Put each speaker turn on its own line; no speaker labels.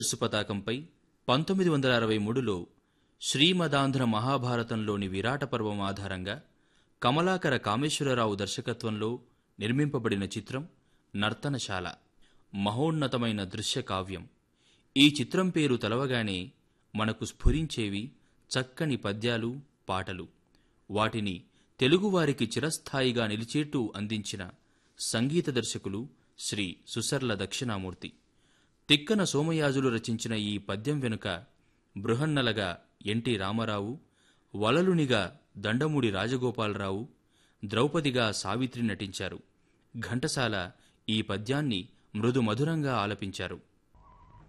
సు పతాకంపై పంతొమ్మిది వందల అరవై మూడులో శ్రీమదాంధ్ర మహాభారతంలోని విరాట పర్వం ఆధారంగా కమలాకర కామేశ్వరరావు దర్శకత్వంలో నిర్మింపబడిన చిత్రం నర్తనశాల మహోన్నతమైన దృశ్య కావ్యం ఈ చిత్రం పేరు తలవగానే మనకు స్ఫురించేవి చక్కని పద్యాలు పాటలు వాటిని తెలుగువారికి చిరస్థాయిగా నిలిచేట్టు అందించిన సంగీత దర్శకులు శ్రీ సుసర్ల దక్షిణామూర్తి తిక్కన సోమయాజులు రచించిన ఈ పద్యం వెనుక బృహన్నలగా ఎన్టీ రామారావు వలలునిగా దండమూడి రాజగోపాలరావు ద్రౌపదిగా సావిత్రి నటించారు ఘంటసాల ఈ పద్యాన్ని మృదు మధురంగా ఆలపించారు